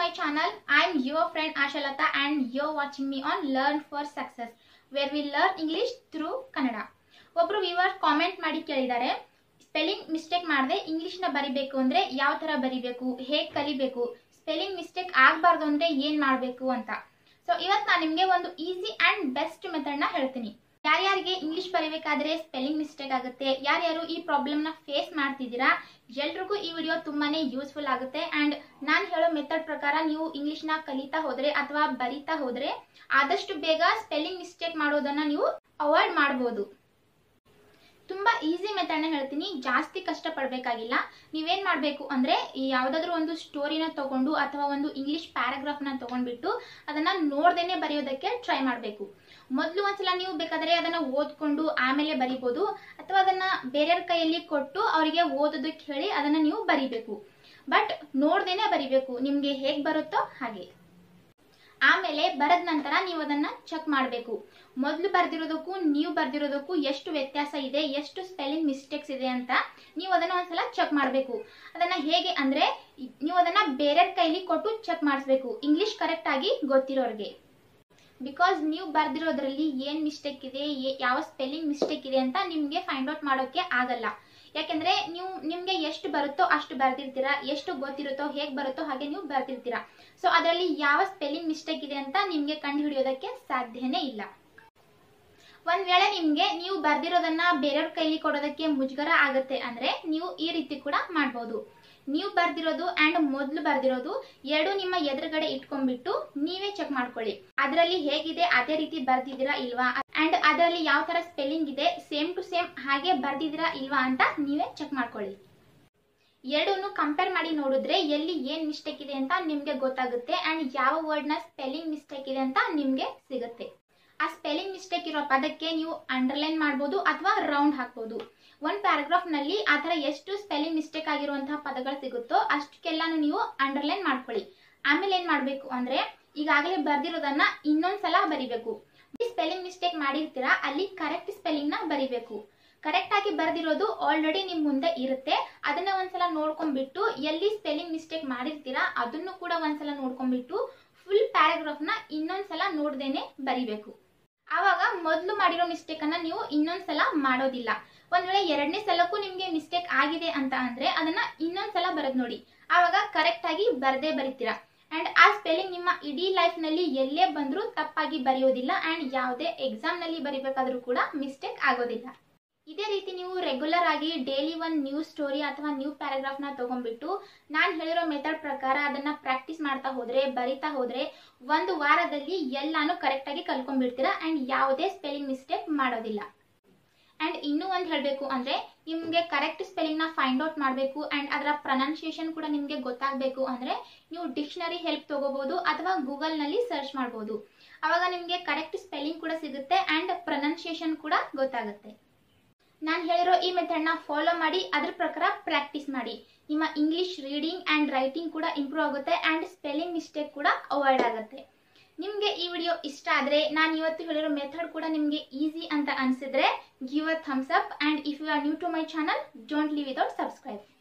my channel. I'm your friend Ashalata and you're watching me on Learn for Success where we learn English through Kannada. ಒಬ್ರು viewer comment ಮಾಡಿ ಕೇಳಿದ್ದಾರೆ spelling mistake ಮಾಡದೆ ಇಂಗ್ಲಿಷ್ನ ಬರಿಬೇಕು ಅಂದ್ರೆ ಯಾವ ತರ ಬರಿಬೇಕು ಹೇಗೆ ಕಲಿಬೇಕು ಸ್ಪೆಲ್ಲಿಂಗ್ ಮಿಸ್ಟೇಕ್ ಆಗಬಾರ್ದು ಅಂದ್ರೆ ಏನ್ ಮಾಡಬೇಕು ಅಂತ ಸೊ ಇವತ್ತು ನಾನು ನಿಮಗೆ ಒಂದು ಈಸಿ ಅಂಡ್ ಬೆಸ್ಟ್ ಮೆಥಡ್ನ ಹೇಳ್ತೀನಿ ಯಾರ್ಯಾರಿಗೆ ಇಂಗ್ಲಿಷ್ ಬರೀಬೇಕಾದ್ರೆ ಸ್ಪೆಲ್ಲಿಂಗ್ ಮಿಸ್ಟೇಕ್ ಆಗುತ್ತೆ ಯಾರ್ಯಾರು ಈ ಪ್ರಾಬ್ಲಮ್ನ ಫೇಸ್ ಮಾಡ್ತಿದ್ದೀರಾ ಎಲ್ರಿಗೂ ಈ ವಿಡಿಯೋ ತುಂಬಾನೇ ಯೂಸ್ಫುಲ್ ಆಗುತ್ತೆ ಅಂಡ್ ನಾನು ಹೇಳೋ ಮೆಥಡ್ ಪ್ರಕಾರ ನೀವು ಇಂಗ್ಲಿಷ್ನ ಕಲಿತಾ ಹೋದ್ರೆ ಅಥವಾ ಬರಿತಾ ಹೋದ್ರೆ ಆದಷ್ಟು ಬೇಗ ಸ್ಪೆಲ್ಲಿಂಗ್ ಮಿಸ್ಟೇಕ್ ಮಾಡೋದನ್ನ ನೀವು ಅವಾಯ್ಡ್ ಮಾಡ್ಬೋದು ತುಂಬಾ ಈಸಿ ಮೆಥಡ್ನ ಹೇಳ್ತೀನಿ ಜಾಸ್ತಿ ಕಷ್ಟ ಪಡಬೇಕಾಗಿಲ್ಲ ನೀವೇನ್ ಮಾಡಬೇಕು ಅಂದ್ರೆ ಈ ಯಾವ್ದಾದ್ರು ಒಂದು ಸ್ಟೋರಿನ ತಗೊಂಡು ಅಥವಾ ಒಂದು ಇಂಗ್ಲಿಷ್ ಪ್ಯಾರಾಗ್ರಾಫ್ನ ತಗೊಂಡ್ಬಿಟ್ಟು ಅದನ್ನ ನೋಡ್ದೇನೆ ಬರೆಯೋದಕ್ಕೆ ಟ್ರೈ ಮಾಡಬೇಕು ಮೊದಲು ಒಂದ್ಸಲ ನೀವು ಬೇಕಾದ್ರೆ ಅದನ್ನ ಓದ್ಕೊಂಡು ಆಮೇಲೆ ಬರಿಬೋದು ಅಥವಾ ಅದನ್ನ ಬೇರೆಯವ್ರ ಕೈಯಲ್ಲಿ ಕೊಟ್ಟು ಅವರಿಗೆ ಓದೋದಕ್ಕೆ ಹೇಳಿ ಅದನ್ನ ನೀವು ಬರಿಬೇಕು ಬಟ್ ನೋಡ್ದೇನೆ ಬರಿಬೇಕು ನಿಮ್ಗೆ ಹೇಗ್ ಬರುತ್ತೋ ಹಾಗೆ ಆಮೇಲೆ ಬರದ ನಂತರ ನೀವು ಅದನ್ನ ಚೆಕ್ ಮಾಡಬೇಕು ಮೊದಲು ಬರ್ದಿರೋದಕ್ಕೂ ನೀವು ಬರ್ದಿರೋದಕ್ಕೂ ಎಷ್ಟು ವ್ಯತ್ಯಾಸ ಇದೆ ಎಷ್ಟು ಸ್ಪೆಲ್ಲಿಂಗ್ ಮಿಸ್ಟೇಕ್ಸ್ ಇದೆ ಅಂತ ನೀವು ಅದನ್ನ ಒಂದ್ಸಲ ಚೆಕ್ ಮಾಡಬೇಕು ಅದನ್ನ ಹೇಗೆ ಅಂದ್ರೆ ನೀವು ಅದನ್ನ ಬೇರೆಯವ್ರ ಕೈಲಿ ಕೊಟ್ಟು ಚೆಕ್ ಮಾಡಿಸ್ಬೇಕು ಇಂಗ್ಲಿಷ್ ಕರೆಕ್ಟ್ ಆಗಿ ಗೊತ್ತಿರೋರ್ಗೆ ಬಿಕಾಸ್ ನೀವು ಬರ್ದಿರೋದ್ರಲ್ಲಿ ಏನ್ ಮಿಸ್ಟೇಕ್ ಇದೆ ಏ- ಯಾವ ಸ್ಪೆಲ್ಲಿಂಗ್ ಮಿಸ್ಟೇಕ್ ಇದೆ ಅಂತ ನಿಮ್ಗೆ ಫೈಂಡ್ ಔಟ್ ಮಾಡೋಕೆ ಆಗಲ್ಲ ಯಾಕೆಂದ್ರೆ ನೀವು ನಿಮ್ಗೆ ಎಷ್ಟು ಬರುತ್ತೋ ಅಷ್ಟು ಬರ್ದಿರ್ತೀರಾ ಎಷ್ಟು ಗೊತ್ತಿರುತ್ತೋ ಹೇಗ್ ಬರುತ್ತೋ ಹಾಗೆ ನೀವು ಬರ್ದಿರ್ತೀರಾ ಸೊ ಅದರಲ್ಲಿ ಯಾವ ಸ್ಪೆಲ್ಲಿಂಗ್ ಮಿಸ್ಟೇಕ್ ಇದೆ ಅಂತ ನಿಮ್ಗೆ ಕಂಡು ಹಿಡಿಯೋದಕ್ಕೆ ಸಾಧ್ಯನೇ ಇಲ್ಲ ಒಂದ್ ವೇಳೆ ನಿಮ್ಗೆ ನೀವು ಬರ್ದಿರೋದನ್ನ ಬೇರೆಯವ್ರ ಕೈಲಿ ಕೊಡೋದಕ್ಕೆ ಮುಜುಗರ ಆಗತ್ತೆ ಅಂದ್ರೆ ನೀವು ಈ ರೀತಿ ಕೂಡ ಮಾಡ್ಬೋದು ನೀವು ಬರ್ದಿರೋದು ಅಂಡ್ ಮೊದ್ಲು ಬರ್ದಿರೋದು ಎರಡು ನಿಮ್ಮ ಎದುರುಗಡೆ ಇಟ್ಕೊಂಡ್ಬಿಟ್ಟು ನೀವೇ ಚೆಕ್ ಮಾಡ್ಕೊಳ್ಳಿ ಅದರಲ್ಲಿ ಹೇಗಿದೆ ಅದೇ ರೀತಿ ಬರ್ದಿದ್ದೀರಾ ಇಲ್ವಾ ಅಂಡ್ ಅದರಲ್ಲಿ ಯಾವ ತರ ಸ್ಪೆಲ್ಲಿಂಗ್ ಇದೆ ಸೇಮ್ ಟು ಸೇಮ್ ಹಾಗೆ ಬರ್ದಿದ್ದೀರಾ ಇಲ್ವಾ ಅಂತ ನೀವೇ ಚೆಕ್ ಮಾಡ್ಕೊಳ್ಳಿ ಎರಡನ್ನು ಕಂಪೇರ್ ಮಾಡಿ ನೋಡಿದ್ರೆ ಎಲ್ಲಿ ಏನ್ ಮಿಸ್ಟೇಕ್ ಇದೆ ಅಂತ ನಿಮ್ಗೆ ಗೊತ್ತಾಗುತ್ತೆ ಅಂಡ್ ಯಾವ ವರ್ಡ್ ನ ಸ್ಪೆಲ್ಲಿಂಗ್ ಮಿಸ್ಟೇಕ್ ಇದೆ ಅಂತ ನಿಮ್ಗೆ ಸಿಗುತ್ತೆ ಆ ಸ್ಪೆಲ್ಲಿಂಗ್ ಮಿಸ್ಟೇಕ್ ಇರೋ ಪದಕ್ಕೆ ನೀವು ಅಂಡರ್ಲೈನ್ ಮಾಡ್ಬೋದು ಅಥವಾ ರೌಂಡ್ ಹಾಕ್ಬೋದು ಒಂದ್ ಪ್ಯಾರಾಗ್ರಾಫ್ ನಲ್ಲಿ ಆ ತರ ಎಷ್ಟು ಸ್ಪೆಲ್ಲಿಂಗ್ ಮಿಸ್ಟೇಕ್ ಆಗಿರುವಂತಹ ಪದಗಳು ಸಿಗುತ್ತೋ ಅಷ್ಟಕ್ಕೆಲ್ಲಾನು ನೀವು ಅಂಡರ್ಲೈನ್ ಮಾಡ್ಕೊಳ್ಳಿ ಆಮೇಲೆ ಏನ್ ಮಾಡ್ಬೇಕು ಅಂದ್ರೆ ಈಗಾಗಲೇ ಬರ್ದಿರೋದನ್ನ ಇನ್ನೊಂದ್ಸಲ ಬರಿಬೇಕು ಸ್ಪೆಲ್ಲಿಂಗ್ ಮಿಸ್ಟೇಕ್ ಮಾಡಿರ್ತೀರಾ ಅಲ್ಲಿ ಕರೆಕ್ಟ್ ಸ್ಪೆಲ್ಲಿಂಗ್ ನ ಬರಿಬೇಕು ಕರೆಕ್ಟ್ ಆಗಿ ಬರ್ದಿರೋದು ಆಲ್ರೆಡಿ ನಿಮ್ ಮುಂದೆ ಇರುತ್ತೆ ಅದನ್ನ ಒಂದ್ಸಲ ನೋಡ್ಕೊಂಡ್ಬಿಟ್ಟು ಎಲ್ಲಿ ಸ್ಪೆಲ್ಲಿಂಗ್ ಮಿಸ್ಟೇಕ್ ಮಾಡಿರ್ತೀರಾ ಅದನ್ನು ಕೂಡ ಒಂದ್ಸಲ ನೋಡ್ಕೊಂಡ್ಬಿಟ್ಟು ಫುಲ್ ಪ್ಯಾರಾಗ್ರಾಫ್ ನ ಇನ್ನೊಂದ್ಸಲ ನೋಡ್ದೇನೆ ಬರಿಬೇಕು ಆವಾಗ ಮೊದಲು ಮಾಡಿರೋ ಮಿಸ್ಟೇಕ್ ಅನ್ನ ನೀವು ಇನ್ನೊಂದ್ಸಲ ಮಾಡೋದಿಲ್ಲ ಒಂದ್ ವೇಳೆ ಎರಡನೇ ಸಲಕ್ಕೂ ನಿಮ್ಗೆ ಮಿಸ್ಟೇಕ್ ಆಗಿದೆ ಅಂತ ಅಂದ್ರೆ ಅದನ್ನ ಇನ್ನೊಂದ್ಸಲ ಬರದ್ ನೋಡಿ ಆವಾಗ ಕರೆಕ್ಟ್ ಆಗಿ ಬರ್ದೇ ಬರಿತೀರಾ ಅಂಡ್ ಆ ಸ್ಪೆಲ್ಲಿಂಗ್ ನಿಮ್ಮ ಇಡೀ ಲೈಫ್ ನಲ್ಲಿ ಎಲ್ಲೇ ಬಂದ್ರೂ ತಪ್ಪಾಗಿ ಬರೆಯೋದಿಲ್ಲ ಅಂಡ್ ಯಾವುದೇ ಎಕ್ಸಾಮ್ ನಲ್ಲಿ ಬರಿಬೇಕಾದ್ರೂ ಕೂಡ ಮಿಸ್ಟೇಕ್ ಆಗೋದಿಲ್ಲ ಇದೇ ರೀತಿ ನೀವು ರೆಗ್ಯುಲರ್ ಆಗಿ ಡೈಲಿ ಒಂದು ನ್ಯೂ ಸ್ಟೋರಿ ಅಥವಾ ನ್ಯೂ ಪ್ಯಾರಾಗ್ರಾಫ್ ನ ತಗೊಂಡ್ಬಿಟ್ಟು ನಾನು ಹೇಳಿರೋ ಮೆಥಡ್ ಪ್ರಕಾರ ಅದನ್ನ ಪ್ರಾಕ್ಟೀಸ್ ಮಾಡ್ತಾ ಹೋದ್ರೆ ಬರಿತಾ ಹೋದ್ರೆ ಒಂದು ವಾರದಲ್ಲಿ ಎಲ್ಲಾನು ಕರೆಕ್ಟ್ ಆಗಿ ಕಲ್ಕೊಂಡ್ಬಿಡ್ತೀರಾ ಅಂಡ್ ಯಾವುದೇ ಸ್ಪೆಲ್ಲಿಂಗ್ ಮಿಸ್ಟೇಕ್ ಮಾಡೋದಿಲ್ಲ ಅಂಡ್ ಇನ್ನೂ ಒಂದು ಹೇಳಬೇಕು ಅಂದ್ರೆ ನಿಮ್ಗೆ ಕರೆಕ್ಟ್ ಸ್ಪೆಲ್ಲಿಂಗ್ ನ ಫೈಂಡ್ ಔಟ್ ಮಾಡಬೇಕು ಅಂಡ್ ಅದರ ಪ್ರೊನೌನ್ಸಿಯೇಷನ್ ಕೂಡ ನಿಮ್ಗೆ ಗೊತ್ತಾಗಬೇಕು ಅಂದ್ರೆ ನೀವು ಡಿಕ್ಷನರಿ ಹೆಲ್ಪ್ ತಗೋಬಹುದು ಅಥವಾ ಗೂಗಲ್ ನಲ್ಲಿ ಸರ್ಚ್ ಮಾಡಬಹುದು ಅವಾಗ ನಿಮ್ಗೆ ಕರೆಕ್ಟ್ ಸ್ಪೆಲ್ಲಿಂಗ್ ಕೂಡ ಸಿಗುತ್ತೆ ಅಂಡ್ ಪ್ರೊನೌನ್ಸಿಯೇಷನ್ ಕೂಡ ಗೊತ್ತಾಗುತ್ತೆ ನಾನು ಹೇಳಿರೋ ಈ ಮೆಥಡ್ನ ಫಾಲೋ ಮಾಡಿ ಅದ್ರ ಪ್ರಕಾರ ಪ್ರಾಕ್ಟೀಸ್ ಮಾಡಿ ನಿಮ್ಮ ಇಂಗ್ಲಿಷ್ ರೀಡಿಂಗ್ ಅಂಡ್ ರೈಟಿಂಗ್ ಕೂಡ ಇಂಪ್ರೂವ್ ಆಗುತ್ತೆ ಅಂಡ್ ಸ್ಪೆಲ್ಲಿಂಗ್ ಮಿಸ್ಟೇಕ್ ಕೂಡ ಅವಾಯ್ಡ್ ಆಗುತ್ತೆ ನಿಮಗೆ ಈ ವಿಡಿಯೋ ಇಷ್ಟ ಆದರೆ ನಾನು ಇವತ್ತು ಹೇಳಿರೋ ಮೆಥಡ್ ಕೂಡ ನಿಮಗೆ ಈಸಿ ಅಂತ ಅನಿಸಿದ್ರೆ give a thumbs up and if you are new to my channel don't leave without subscribe